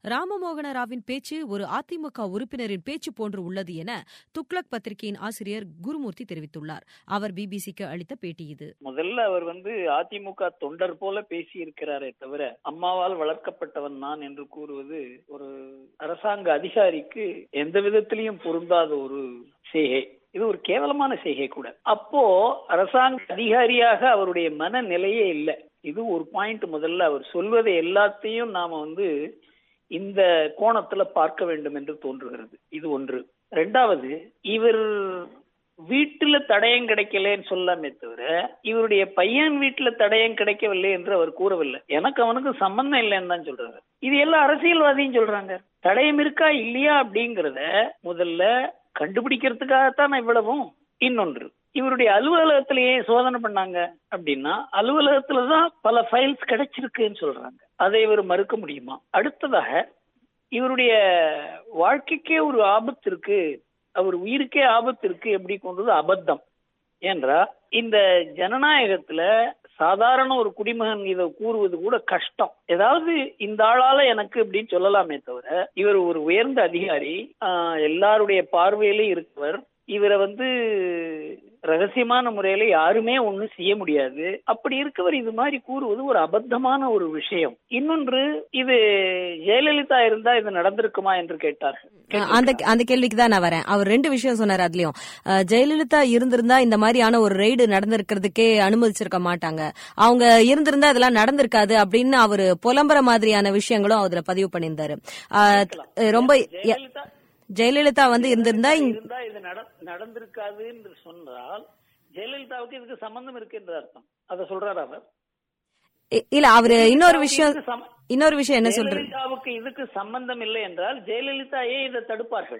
ராமமோகன ராவின் பேச்சு ஒரு அதிமுக உறுப்பினரின் பேச்சு போன்று உள்ளது என துக்ளக் பத்திரிகையின் ஆசிரியர் குருமூர்த்தி தெரிவித்துள்ளார் அவர் பிபிசிக்கு அளித்த பேட்டி இது முதல்ல அவர் வந்து அதிமுக தொண்டர் போல பேசி இருக்கிறாரே தவிர அம்மாவால் வளர்க்கப்பட்டவன் நான் என்று கூறுவது ஒரு அரசாங்க அதிகாரிக்கு எந்த விதத்திலையும் பொருந்தாத ஒரு செய்கை இது ஒரு கேவலமான செய்கை கூட அப்போ அரசாங்க அதிகாரியாக அவருடைய மனநிலையே இல்லை இது ஒரு பாயிண்ட் முதல்ல அவர் சொல்வதை எல்லாத்தையும் நாம வந்து இந்த கோணத்துல பார்க்க வேண்டும் என்று தோன்றுகிறது இது ஒன்று ரெண்டாவது இவர் வீட்டுல தடயம் கிடைக்கலன்னு சொல்லாமே தவிர இவருடைய பையன் வீட்டுல தடயம் கிடைக்கவில்லை என்று அவர் கூறவில்லை எனக்கு அவனுக்கு சம்பந்தம் இல்லைன்னு தான் சொல்றாரு இது எல்லாம் அரசியல்வாதியும் சொல்றாங்க தடயம் இருக்கா இல்லையா அப்படிங்கறத முதல்ல கண்டுபிடிக்கிறதுக்காகத்தான் இவ்வளவும் இன்னொன்று இவருடைய அலுவலகத்திலேயே சோதனை பண்ணாங்க அப்படின்னா அலுவலகத்துலதான் பல ஃபைல்ஸ் கிடைச்சிருக்குன்னு சொல்றாங்க அதை இவர் மறுக்க முடியுமா அடுத்ததாக இவருடைய வாழ்க்கைக்கே ஒரு ஆபத்து இருக்கு அவர் உயிருக்கே ஆபத்து இருக்கு எப்படி கொண்டது அபத்தம் ஏன்றா இந்த ஜனநாயகத்துல சாதாரண ஒரு குடிமகன் இதை கூறுவது கூட கஷ்டம் ஏதாவது இந்த ஆளால எனக்கு அப்படின்னு சொல்லலாமே தவிர இவர் ஒரு உயர்ந்த அதிகாரி எல்லாருடைய பார்வையிலும் இருக்கவர் இவரை வந்து ரகசியமான முறையில யாருமே ஒண்ணும் செய்ய முடியாது அப்படி இருக்கவர் இது மாதிரி கூறுவது ஒரு அபத்தமான ஒரு விஷயம் இன்னொன்று இது ஜெயலலிதா இருந்தா இது நடந்திருக்குமா என்று கேட்டார்கள் அந்த அந்த கேள்விக்கு தான் நான் வரேன் அவர் ரெண்டு விஷயம் சொன்னார் அதுலயும் ஜெயலலிதா இருந்திருந்தா இந்த மாதிரியான ஒரு ரெய்டு நடந்திருக்கிறதுக்கே அனுமதிச்சிருக்க மாட்டாங்க அவங்க இருந்திருந்தா இதெல்லாம் நடந்திருக்காது அப்படின்னு அவரு புலம்புற மாதிரியான விஷயங்களும் அதுல பதிவு பண்ணியிருந்தாரு ரொம்ப ஜெயலலிதா வந்து இருந்திருந்தா இருந்தா இது நடந்திருக்காது என்று சொன்னால் ஜெயலலிதாவுக்கு இதுக்கு சம்பந்தம் இருக்கு என்று அர்த்தம் அத சொல்றாரு அவர் இல்ல அவரு இன்னொரு விஷயம் இன்னொரு விஷயம் என்ன சொல்றாரு ஜெயலலிதாவுக்கு இதுக்கு சம்பந்தம் இல்லை என்றால் ஜெயலலிதா ஏன் இதை தடுப்பார்கள்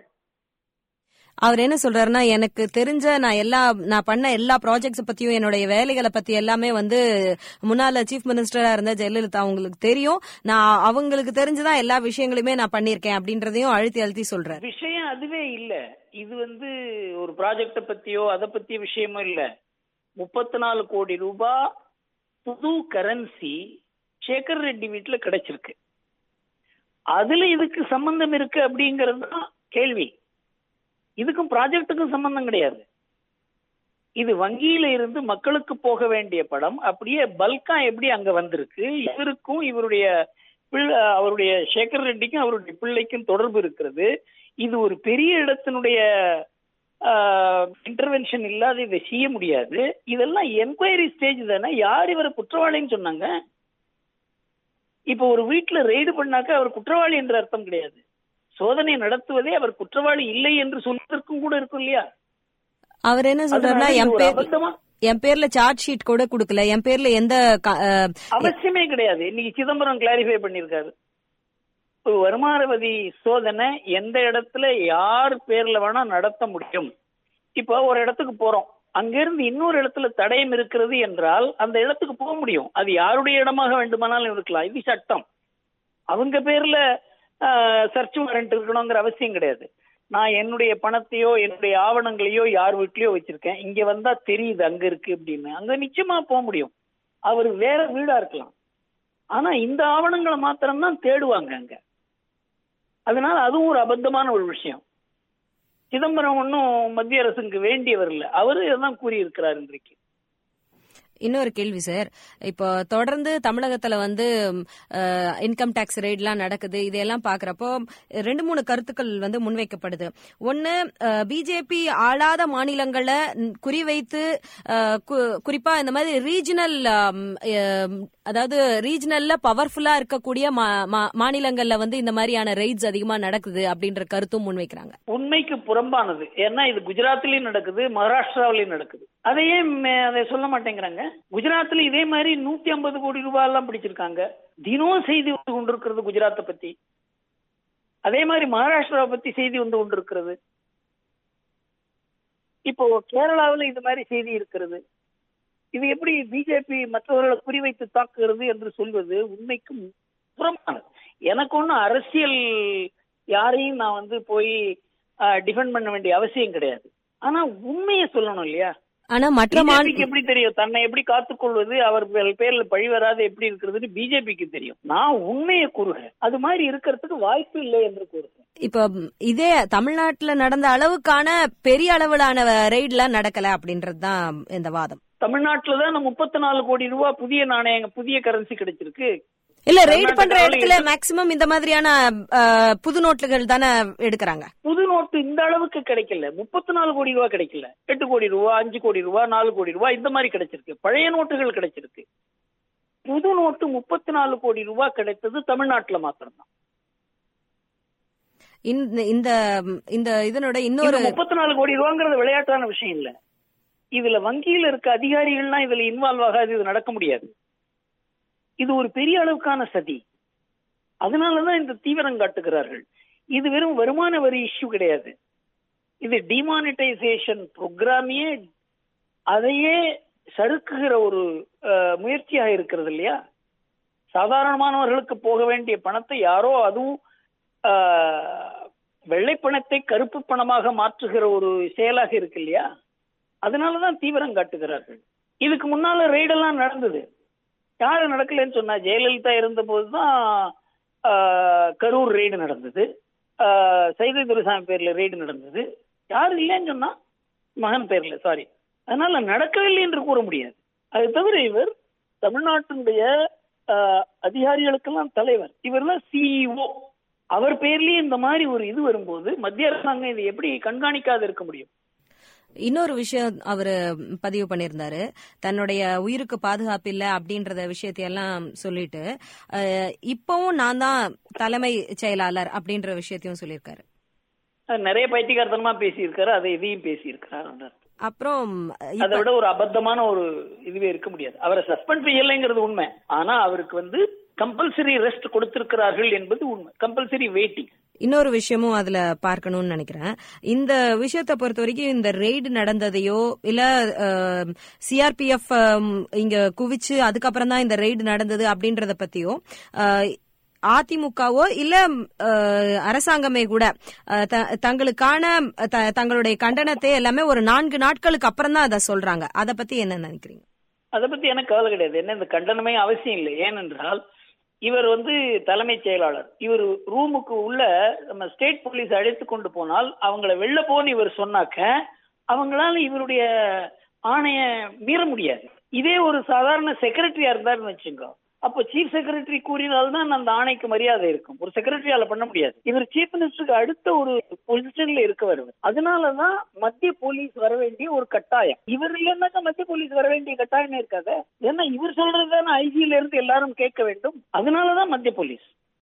அவர் என்ன சொல்றாருன்னா எனக்கு தெரிஞ்ச நான் எல்லா நான் பண்ண எல்லா ப்ராஜெக்ட்ஸ் பத்தியும் என்னுடைய வேலைகளை பத்தி எல்லாமே வந்து முன்னால சீஃப் மினிஸ்டரா இருந்த ஜெயலலிதா அவங்களுக்கு தெரியும் நான் அவங்களுக்கு தெரிஞ்சுதான் எல்லா விஷயங்களுமே நான் பண்ணிருக்கேன் அப்படின்றதையும் அழுத்தி அழுத்தி சொல்றேன் விஷயம் அதுவே இல்ல இது வந்து ஒரு ப்ராஜெக்ட பத்தியோ அதை பத்திய விஷயமோ இல்ல முப்பத்தி நாலு கோடி ரூபாய் புது கரன்சி சேகர் ரெட்டி வீட்டுல கிடைச்சிருக்கு அதுல இதுக்கு சம்பந்தம் இருக்கு அப்படிங்கிறது தான் கேள்வி இதுக்கும் ப்ராஜெக்டுக்கும் சம்பந்தம் கிடையாது இது வங்கியில இருந்து மக்களுக்கு போக வேண்டிய படம் அப்படியே பல்கா எப்படி அங்க வந்திருக்கு இவருக்கும் இவருடைய பிள்ளை அவருடைய சேகர் ரெட்டிக்கும் அவருடைய பிள்ளைக்கும் தொடர்பு இருக்கிறது இது ஒரு பெரிய இடத்தினுடைய இன்டர்வென்ஷன் இல்லாத இதை செய்ய முடியாது இதெல்லாம் என்கொயரி ஸ்டேஜ் தானே யார் இவரை குற்றவாளின்னு சொன்னாங்க இப்போ ஒரு வீட்டுல ரெய்டு பண்ணாக்க அவர் குற்றவாளி என்ற அர்த்தம் கிடையாது சோதனை நடத்துவதே அவர் குற்றவாளி இல்லை என்று சொல்வதற்கும் கூட இருக்கும் இல்லையா அவர் என்ன சொல்றாருன்னா என் பேர் என் பேர்ல சார்ஜ் ஷீட் கூட கொடுக்கல என் பேர்ல எந்த அவசியமே கிடையாது இன்னைக்கு சிதம்பரம் கிளாரிஃபை பண்ணிருக்காரு ஒரு வருமானவதி சோதனை எந்த இடத்துல யார் பேர்ல வேணா நடத்த முடியும் இப்போ ஒரு இடத்துக்கு போறோம் அங்கிருந்து இன்னொரு இடத்துல தடயம் இருக்கிறது என்றால் அந்த இடத்துக்கு போக முடியும் அது யாருடைய இடமாக வேண்டுமானாலும் இருக்கலாம் இது சட்டம் அவங்க பேர்ல சர்ச் வாரண்ட் இருக்கணுங்கிற அவசியம் கிடையாது நான் என்னுடைய பணத்தையோ என்னுடைய ஆவணங்களையோ யார் வீட்லயோ வச்சிருக்கேன் இங்க வந்தா தெரியுது அங்க இருக்கு அப்படின்னு அங்க நிச்சயமா போக முடியும் அவர் வேற வீடா இருக்கலாம் ஆனா இந்த ஆவணங்களை மாத்திரம்தான் தேடுவாங்க அங்க அதனால அதுவும் ஒரு அபத்தமான ஒரு விஷயம் சிதம்பரம் ஒன்றும் மத்திய அரசுக்கு வேண்டியவர் இல்லை அவரு இதான் கூறியிருக்கிறார் இன்றைக்கு இன்னொரு கேள்வி சார் இப்போ தொடர்ந்து தமிழகத்துல வந்து இன்கம் டேக்ஸ் ரெய்ட்லாம் நடக்குது இதையெல்லாம் பாக்குறப்போ ரெண்டு மூணு கருத்துக்கள் வந்து முன்வைக்கப்படுது ஒன்னு பிஜேபி ஆளாத மாநிலங்களை குறிவைத்து குறிப்பா இந்த மாதிரி ரீஜனல் அதாவது ரீஜனல்ல பவர்ஃபுல்லா இருக்கக்கூடிய மாநிலங்கள்ல வந்து இந்த மாதிரியான ரெய்ட்ஸ் அதிகமா நடக்குது அப்படின்ற கருத்தும் முன்வைக்கிறாங்க உண்மைக்கு புறம்பானது ஏன்னா இது குஜராத்லயும் நடக்குது மகாராஷ்டிராவிலயும் நடக்குது அதையே அதை சொல்ல மாட்டேங்கிறாங்க குஜராத்ல இதே மாதிரி நூத்தி ஐம்பது கோடி ரூபாய் எல்லாம் பிடிச்சிருக்காங்க தினம் செய்தி வந்து கொண்டிருக்கிறது குஜராத்தை பத்தி அதே மாதிரி மகாராஷ்டிராவை பத்தி செய்தி வந்து கொண்டிருக்கிறது இப்போ கேரளாவில் இது மாதிரி செய்தி இருக்கிறது இது எப்படி பிஜேபி மற்றவர்களை குறிவைத்து தாக்குகிறது என்று சொல்வது உண்மைக்கும் புறமானது எனக்கு ஒன்றும் அரசியல் யாரையும் நான் வந்து போய் டிஃபெண்ட் பண்ண வேண்டிய அவசியம் கிடையாது ஆனா உண்மையை சொல்லணும் இல்லையா ஆனா மற்ற பிஜேபிக்கு மாநில எப்படி தெரியும் தன்னை எப்படி காத்துக்கொள்வது அவர் பேர்- பேர்ல பழி வராது எப்படி இருக்கிறதுன்னு பிஜேபிக்கு தெரியும் நான் உண்மையை கூறுகிறேன் அது மாதிரி இருக்கிறதுக்கு வாய்ப்பு இல்லை என்று கூறுகிறேன் இப்ப ம், இதே தமிழ்நாட்டுல நடந்த அளவுக்கான பெரிய அளவிலான ரெய்ட்லாம் நடக்கல அப்படின்றதுதான் இந்த வாதம் தமிழ்நாட்டுல தான் முப்பத்தி நாலு கோடி ரூபாய் புதிய நாணயங்க புதிய கரன்சி கிடைச்சிருக்கு இல்ல ரெய்ட் பண்ற கர்நாடகாவுல இடத்துல எது- மேக்சிமம் இந்த மாதிரியான அஹ், புது நோட்டுகள் தானே எடுக்கறாங்க புது நோட்டு இந்த அளவுக்கு கிடைக்கல முப்பத்தி நாலு கோடி ரூபாய் கிடைக்கல எட்டு கோடி ரூபாய் அஞ்சு கோடி ரூபாய் நாலு கோடி ரூபாய் இந்த மாதிரி கிடைச்சிருக்கு பழைய நோட்டுகள் கிடைச்சிருக்கு புது நோட்டு முப்பத்தி நாலு கோடி ரூபாய் கிடைத்தது தமிழ்நாட்டுல மாத்திரம்தான் இந்த இந்த இந்த இதனோட இன்னொரு முப்பத்தி நாலு கோடி ரூபாங்கிறது விளையாட்டான விஷயம் இல்ல இதுல வங்கியில இருக்க அதிகாரிகள்லாம் இதுல இன்வால்வ் ஆகாது இது நடக்க முடியாது இது ஒரு பெரிய அளவுக்கான சதி அதனாலதான் இந்த தீவிரம் காட்டுகிறார்கள் இது வெறும் வருமான வரி இஷ்யூ கிடையாது இது டிமானிட்டைசேஷன் ப்ரோக்ராமையே அதையே சறுக்குகிற ஒரு அஹ், முயற்சியாக இருக்கிறது இல்லையா சாதாரணமானவர்களுக்கு போக வேண்டிய பணத்தை யாரோ அதுவும் ஆஹ், வெள்ளை பணத்தை கருப்பு பணமாக மாற்றுகிற ஒரு செயலாக இருக்கு இல்லையா அதனாலதான் தீவிரம் காட்டுகிறார்கள் இதுக்கு முன்னால ரெய்டெல்லாம் நடந்தது யாரு நடக்கலன்னு சொன்னா ஜெயலலிதா இருந்த போதுதான் ஆஹ், கரூர் ரெய்டு நடந்தது ஆஹ், சைதை துரைசாமி பேர்ல ரெய்டு நடந்தது யாரு இல்லைன்னு சொன்னா மகன் பேர்ல சாரி அதனால நடக்கவில்லை என்று கூற முடியாது அது தவிர இவர் தமிழ்நாட்டினுடைய ஆஹ், அதிகாரிகளுக்கெல்லாம் தலைவர் இவர் தான் சிஇஓ அவர் பேர்லயே இந்த மாதிரி ஒரு இது வரும்போது மத்திய அரசாங்கம் இதை எப்படி கண்காணிக்காது இருக்க முடியும் இன்னொரு விஷயம் அவரு பதிவு பண்ணியிருந்தாரு தன்னுடைய உயிருக்கு பாதுகாப்பு இல்ல அப்படின்றத விஷயத்தையெல்லாம் சொல்லிட்டு அஹ், இப்பவும் நான் தான் தலைமை செயலாளர் அப்படின்ற விஷயத்தையும் சொல்லியிருக்காரு அது நிறைய பைத்தியகாரத்தனமா பேசியிருக்காரு அதை இதையும் பேசியிருக்கிறார் அவர். அப்புறம் அதை இப்ப- விட ஒரு அபத்தமான ஒரு இதுவே இருக்க முடியாது அவரை சஸ்பெண்ட் செய்யலைங்கிறது உண்மை ஆனா அவருக்கு வந்து கம்பல்சரி ரெஸ்ட் கொடுத்திருக்கிறார்கள் என்பது உண்மை கம்பல்சரி வெயிட்டிங் இன்னொரு விஷயமும் அதுல பார்க்கணும்னு நினைக்கிறேன் இந்த விஷயத்தை பொறுத்த வரைக்கும் இந்த ரெய்டு நடந்ததையோ இல்ல சிஆர்பிஎஃப் இங்க குவிச்சு அதுக்கப்புறம் தான் இந்த ரெய்டு நடந்தது அப்படின்றத பத்தியோ அஹ், அதிமுகவோ இல்ல அஹ், அரசாங்கமே கூட அஹ், த- தங்களுக்கான த- தங்களுடைய கண்டனத்தை எல்லாமே ஒரு நான்கு நாட்களுக்கு அப்புறம் தான் அதை சொல்றாங்க அத பத்தி என்ன நினைக்கிறீங்க அதை பத்தி எனக்கு கவலை கிடையாது என்ன இந்த கண்டனமே அவசியம் இல்லை ஏனென்றால் இவர் வந்து தலைமைச் செயலாளர் இவர் ரூமுக்கு உள்ள நம்ம ஸ்டேட் போலீஸ் அழைத்து கொண்டு போனால் அவங்கள வெளில போன்னு இவர் சொன்னாக்க அவங்களால இவருடைய ஆணைய மீற முடியாது இதே ஒரு சாதாரண செக்ரட்டரியா இருந்தாருன்னு வச்சுக்கோ அப்போ சீஃப் செக்ரட்டரி கூறினால்தான் அந்த ஆணைக்கு மரியாதை இருக்கும் ஒரு செக்ரட்டரியால பண்ண முடியாது இவர் சீஃப் மினிஸ்டருக்கு அடுத்த ஒரு பொசிஷன்ல இருக்க வருவார் அதனாலதான் மத்திய போலீஸ் வர வேண்டிய ஒரு கட்டாயம் இவர் இல்லைன்னாக்கா மத்திய போலீஸ் வர வேண்டிய கட்டாயமே இருக்காது ஏன்னா இவர் சொல்றதுதானே ஐஜியில இருந்து எல்லாரும் கேட்க வேண்டும் அதனாலதான் மத்திய போலீஸ்